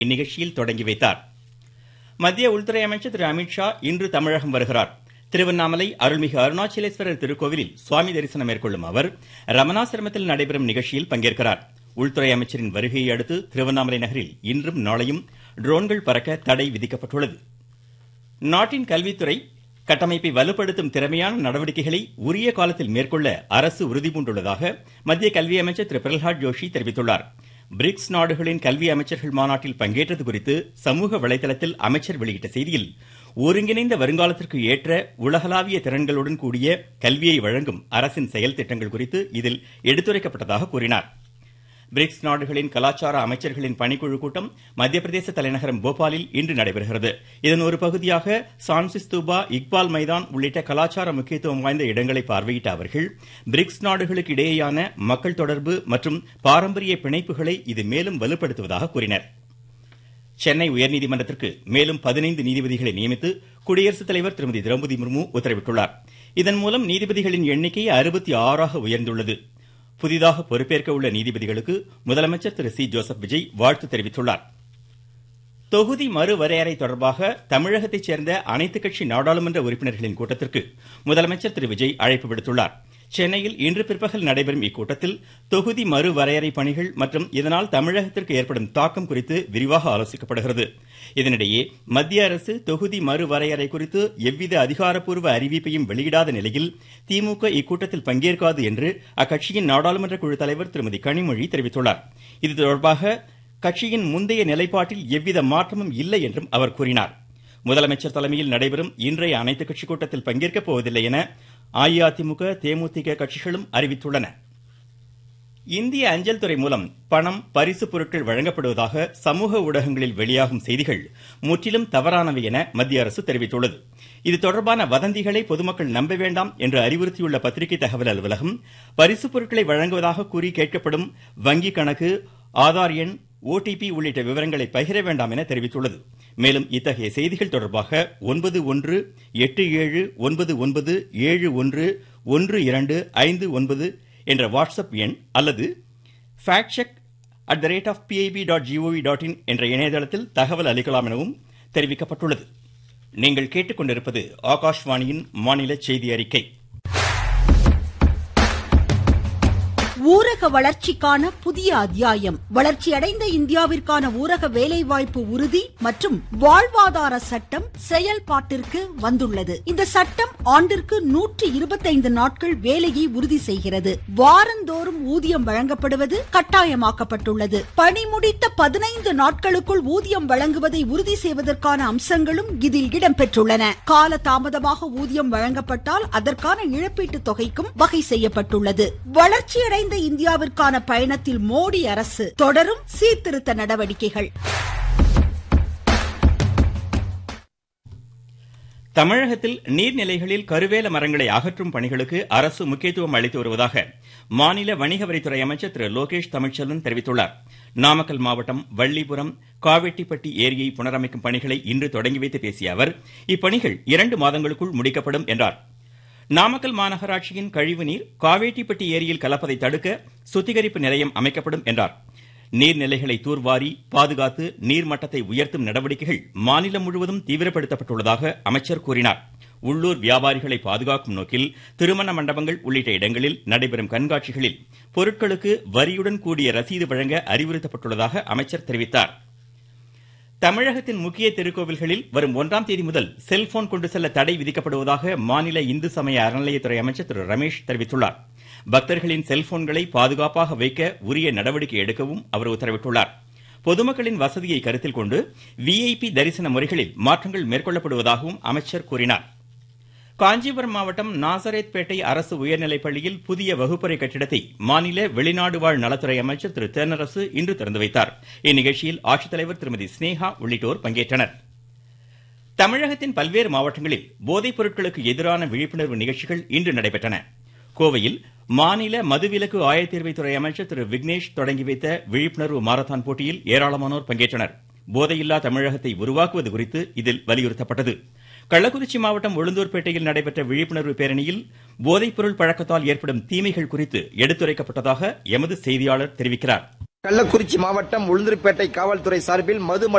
இந்நிகழ்ச்சியில் தொடங்கி வைத்தார் மத்திய உள்துறை அமைச்சர் திரு அமித்ஷா இன்று தமிழகம் வருகிறார் திருவண்ணாமலை அருள்மிகு அருணாச்சலேஸ்வரர் திருக்கோவிலில் சுவாமி தரிசனம் மேற்கொள்ளும் அவர் ரமணாசிரமத்தில் நடைபெறும் நிகழ்ச்சியில் பங்கேற்கிறார் உள்துறை அமைச்சரின் வருகையை அடுத்து திருவண்ணாமலை நகரில் இன்றும் நாளையும் ட்ரோன்கள் பறக்க தடை விதிக்கப்பட்டுள்ளது நாட்டின் கல்வித்துறை கட்டமைப்பை வலுப்படுத்தும் திறமையான நடவடிக்கைகளை உரிய காலத்தில் மேற்கொள்ள அரசு உறுதிபூண்டுள்ளதாக மத்திய கல்வி அமைச்சர் திரு பிரல்ஹாத் ஜோஷி தெரிவித்துள்ளார் பிரிக்ஸ் நாடுகளின் கல்வி அமைச்சர்கள் மாநாட்டில் பங்கேற்றது குறித்து சமூக வலைதளத்தில் அமைச்சர் வெளியிட்ட செய்தியில் ஒருங்கிணைந்த வருங்காலத்திற்கு ஏற்ற உலகளாவிய திறன்களுடன் கூடிய கல்வியை வழங்கும் அரசின் செயல் திட்டங்கள் குறித்து இதில் எடுத்துரைக்கப்பட்டதாக கூறினார் பிரிக்ஸ் நாடுகளின் கலாச்சார அமைச்சர்களின் பணிக்குழு கூட்டம் மத்திய பிரதேச தலைநகரம் போபாலில் இன்று நடைபெறுகிறது இதன் ஒரு பகுதியாக சான்சி ஸ்தூபா இக்பால் மைதான் உள்ளிட்ட கலாச்சார முக்கியத்துவம் வாய்ந்த இடங்களை பார்வையிட்ட அவர்கள் பிரிக்ஸ் நாடுகளுக்கு இடையேயான மக்கள் தொடர்பு மற்றும் பாரம்பரிய பிணைப்புகளை இது மேலும் வலுப்படுத்துவதாக கூறினர் சென்னை உயர்நீதிமன்றத்திற்கு மேலும் பதினைந்து நீதிபதிகளை நியமித்து குடியரசுத் தலைவர் திருமதி திரௌபதி முர்மு உத்தரவிட்டுள்ளார் இதன் மூலம் நீதிபதிகளின் எண்ணிக்கை அறுபத்தி ஆறாக உயர்ந்துள்ளது புதிதாக பொறுப்பேற்க உள்ள நீதிபதிகளுக்கு முதலமைச்சர் திரு சி ஜோசப் விஜய் வாழ்த்து தெரிவித்துள்ளார் தொகுதி மறுவரையறை தொடர்பாக தமிழகத்தைச் சேர்ந்த அனைத்துக் கட்சி நாடாளுமன்ற உறுப்பினர்களின் கூட்டத்திற்கு முதலமைச்சர் திரு விஜய் அழைப்பு விடுத்துள்ளார் சென்னையில் இன்று பிற்பகல் நடைபெறும் இக்கூட்டத்தில் தொகுதி மறுவரையறை பணிகள் மற்றும் இதனால் தமிழகத்திற்கு ஏற்படும் தாக்கம் குறித்து விரிவாக ஆலோசிக்கப்படுகிறது இதனிடையே மத்திய அரசு தொகுதி மறுவரையறை குறித்து எவ்வித அதிகாரப்பூர்வ அறிவிப்பையும் வெளியிடாத நிலையில் திமுக இக்கூட்டத்தில் பங்கேற்காது என்று அக்கட்சியின் நாடாளுமன்ற குழு தலைவர் திருமதி கனிமொழி தெரிவித்துள்ளார் இது தொடர்பாக கட்சியின் முந்தைய நிலைப்பாட்டில் எவ்வித மாற்றமும் இல்லை என்றும் அவர் கூறினார் முதலமைச்சர் தலைமையில் நடைபெறும் இன்றைய அனைத்துக் கட்சி கூட்டத்தில் பங்கேற்கப் போவதில்லை என அஇஅதிமுக தேமுதிக கட்சிகளும் அறிவித்துள்ளன இந்திய அஞ்சல் துறை மூலம் பணம் பரிசு பொருட்கள் வழங்கப்படுவதாக சமூக ஊடகங்களில் வெளியாகும் செய்திகள் முற்றிலும் தவறானவை என மத்திய அரசு தெரிவித்துள்ளது இது தொடர்பான வதந்திகளை பொதுமக்கள் நம்ப வேண்டாம் என்று அறிவுறுத்தியுள்ள பத்திரிகை தகவல் அலுவலகம் பரிசு பொருட்களை வழங்குவதாக கூறி கேட்கப்படும் வங்கி கணக்கு ஆதார் எண் ஓடிபி உள்ளிட்ட விவரங்களை பகிர வேண்டாம் என தெரிவித்துள்ளது மேலும் இத்தகைய செய்திகள் தொடர்பாக ஒன்பது ஒன்று எட்டு ஏழு ஒன்பது ஒன்பது ஏழு ஒன்று ஒன்று இரண்டு ஐந்து ஒன்பது என்ற வாட்ஸ்அப் எண் அல்லது fact check at the rate of PIB dot GOV dot in என்ற இணையதளத்தில் தகவல் அளிக்கலாம் எனவும் தெரிவிக்கப்பட்டுள்ளது நீங்கள் கேட்டுக்கொண்டிருப்பது ஆகாஷ்வாணியின் மாநில செய்தி அறிக்கை ஊரக வளர்ச்சிக்கான புதிய அத்தியாயம் வளர்ச்சியடைந்த இந்தியாவிற்கான ஊரக வேலைவாய்ப்பு உறுதி மற்றும் வாழ்வாதார சட்டம் செயல்பாட்டிற்கு வந்துள்ளது இந்த சட்டம் ஆண்டிற்கு நூற்றி இருபத்தைந்து நாட்கள் வேலையை உறுதி செய்கிறது வாரந்தோறும் ஊதியம் வழங்கப்படுவது கட்டாயமாக்கப்பட்டுள்ளது பணி முடித்த பதினைந்து நாட்களுக்குள் ஊதியம் வழங்குவதை உறுதி செய்வதற்கான அம்சங்களும் இதில் இடம்பெற்றுள்ளன கால தாமதமாக ஊதியம் வழங்கப்பட்டால் அதற்கான இழப்பீட்டு தொகைக்கும் வகை செய்யப்பட்டுள்ளது வளர்ச்சியடைந்த வளர்ந்த இந்தியாவிற்கான பயணத்தில் மோடி அரசு தொடரும் சீர்திருத்த நடவடிக்கைகள் தமிழகத்தில் நீர்நிலைகளில் கருவேல மரங்களை அகற்றும் பணிகளுக்கு அரசு முக்கியத்துவம் அளித்து வருவதாக மாநில வணிக வரித்துறை அமைச்சர் திரு லோகேஷ் தமிழ்ச்செல்வன் தெரிவித்துள்ளார் நாமக்கல் மாவட்டம் வள்ளிபுரம் காவெட்டிப்பட்டி ஏரியை புனரமைக்கும் பணிகளை இன்று தொடங்கி வைத்து பேசிய அவர் இப்பணிகள் இரண்டு மாதங்களுக்குள் முடிக்கப்படும் என்றார் நாமக்கல் மாநகராட்சியின் கழிவுநீர் காவேட்டிப்பட்டி ஏரியில் கலப்பதை தடுக்க சுத்திகரிப்பு நிலையம் அமைக்கப்படும் என்றார் நீர்நிலைகளை தூர்வாரி பாதுகாத்து நீர்மட்டத்தை உயர்த்தும் நடவடிக்கைகள் மாநிலம் முழுவதும் தீவிரப்படுத்தப்பட்டுள்ளதாக அமைச்சர் கூறினார் உள்ளூர் வியாபாரிகளை பாதுகாக்கும் நோக்கில் திருமண மண்டபங்கள் உள்ளிட்ட இடங்களில் நடைபெறும் கண்காட்சிகளில் பொருட்களுக்கு வரியுடன் கூடிய ரசீது வழங்க அறிவுறுத்தப்பட்டுள்ளதாக அமைச்சர் தெரிவித்தார் தமிழகத்தின் முக்கிய திருக்கோவில்களில் வரும் ஒன்றாம் தேதி முதல் செல்போன் கொண்டு செல்ல தடை விதிக்கப்படுவதாக மாநில இந்து சமய அறநிலையத்துறை அமைச்சர் திரு ரமேஷ் தெரிவித்துள்ளார் பக்தர்களின் செல்போன்களை பாதுகாப்பாக வைக்க உரிய நடவடிக்கை எடுக்கவும் அவர் உத்தரவிட்டுள்ளார் பொதுமக்களின் வசதியை கருத்தில் கொண்டு விஐபி தரிசன முறைகளில் மாற்றங்கள் மேற்கொள்ளப்படுவதாகவும் அமைச்சர் கூறினார் காஞ்சிபுரம் மாவட்டம் நாசரேத்பேட்டை அரசு உயர்நிலைப்பள்ளியில் புதிய வகுப்பறை கட்டிடத்தை மாநில வெளிநாடு வாழ் நலத்துறை அமைச்சர் திரு தென்னரசு இன்று திறந்து வைத்தார் இந்நிகழ்ச்சியில் ஆட்சித்தலைவர் திருமதி ஸ்னேகா உள்ளிட்டோர் பங்கேற்றனர் தமிழகத்தின் பல்வேறு மாவட்டங்களில் போதைப் பொருட்களுக்கு எதிரான விழிப்புணர்வு நிகழ்ச்சிகள் இன்று நடைபெற்றன கோவையில் மாநில மதுவிலக்கு ஆயத்தீர்வைத்துறை அமைச்சர் திரு விக்னேஷ் தொடங்கி வைத்த விழிப்புணர்வு மாரத்தான் போட்டியில் ஏராளமானோர் பங்கேற்றனர் போதையில்லா தமிழகத்தை உருவாக்குவது குறித்து இதில் வலியுறுத்தப்பட்டது கள்ளக்குறிச்சி மாவட்டம் உளுந்தூர்பேட்டையில் நடைபெற்ற விழிப்புணர்வு பேரணியில் போதைப்பொருள் பழக்கத்தால் ஏற்படும் தீமைகள் குறித்து எடுத்துரைக்கப்பட்டதாக எமது செய்தியாளர் தெரிவிக்கிறார் கள்ளக்குறிச்சி மாவட்டம் உளுந்தூர்பேட்டை காவல்துறை சார்பில் மது